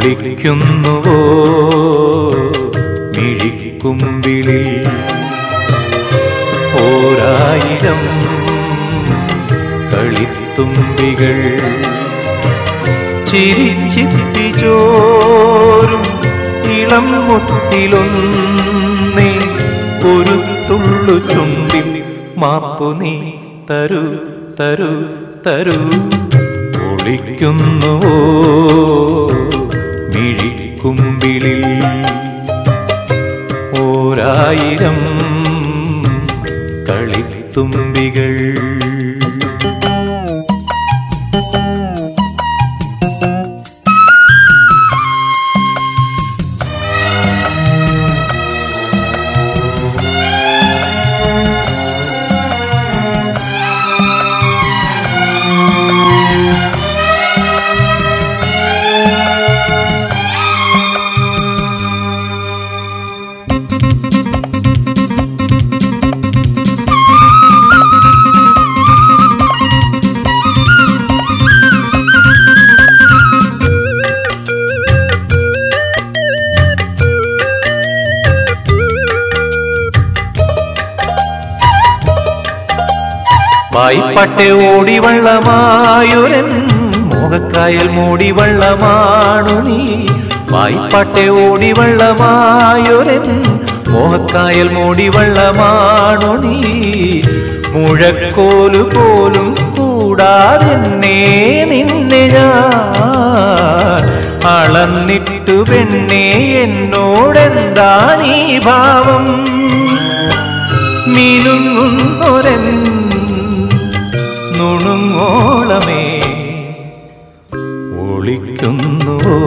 ഒളിക്കുന്നുവോ മിഴിക്കുമ്പിളിൽ ഓരായിരം കളിത്തുമ്പികൾ ചിരിച്ചിപ്പിച്ചോരും ഇളം മുത്തിലൊന്നേ ഒരു തുള്ളു ചുണ്ടിൽ മാപ്പു നീ തരൂ തരൂ തരൂ ഒളിക്കുന്നുവോ മിഴിക്കുമ്പിളിൽ ഓരായിരം കളിത്തുമ്പികൾ വായ്പട്ടെ ഓടി വള്ളമായൊരൻ മോഹക്കായൽ മൂടി വള്ളമാണു നീ വായ്പട്ടെ ഓടി വള്ളമായൊരൻ മോഹക്കായൽ മൂടി വള്ളമാണു നീ മുഴക്കോലു പോലും കൂടാതെന്നെ നിന്നെ ഞാൻ അളന്നിട്ടു പെണ്ണേ എന്നോടെന്താണീ ഭാവം മിനുങ്ങുന്നൊരൻ നുണുങ്ങോളമേ ഒളിക്കുന്നുവോ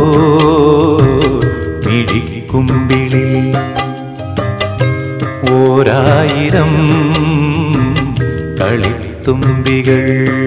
മിഴിക്കുമ്പിളിൽ ഓരായിരം കളിത്തുമ്പികൾ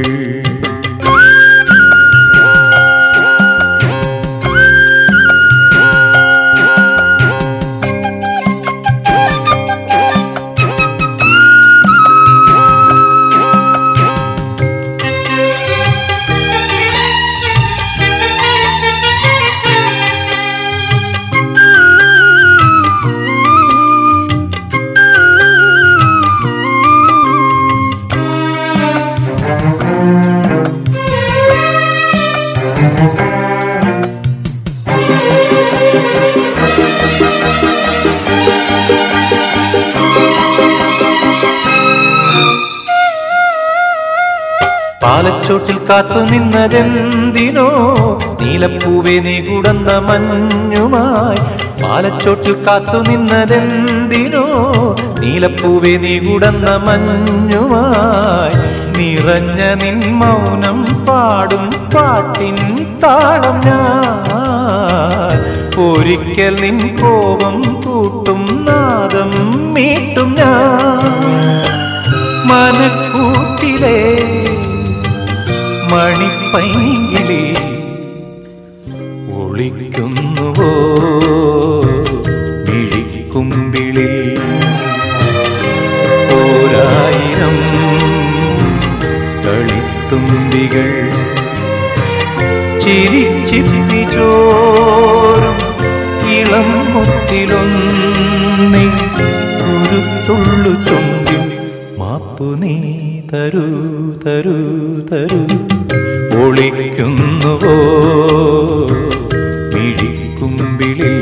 പാലച്ചോട്ടിൽ കാത്തു നിന്നതെന്തിനോ നീലപ്പൂവെ നീ കുടന്ന മഞ്ഞുമായി പാലച്ചോട്ടിൽ കാത്തു നിന്നതെന്തിനോ നീലപ്പൂവെ നീ കുടന്ന മഞ്ഞുമായി നിറഞ്ഞ നിൻ മൗനം പാടും പാട്ടിൻ താളം ഞാൻ ഒരിക്കൽ നിൻ കോപം കൂട്ടും നാദം മീട്ടും ഞാൻ മനക്കൂട്ടിലെ മണിപ്പൈങ്കിളി ഒളിക്കുന്നുവോ മിഴിക്കുമ്പിളിൽ ഓരായിരം കളിത്തുമ്പികൾ ചിരിച്ചിപ്പിച്ചോരും ഇളം മുത്തിലൊന്നി ഒരു തുള്ളു ചുണ്ടിൽ മാപ്പു നീ തരൂ തരൂ തരൂ ഒളിക്കുന്നുവോ മിഴിക്കുമ്പിളിൽ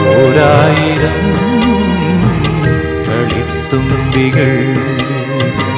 ഓരായിരം കളിത്തുമ്പികൾ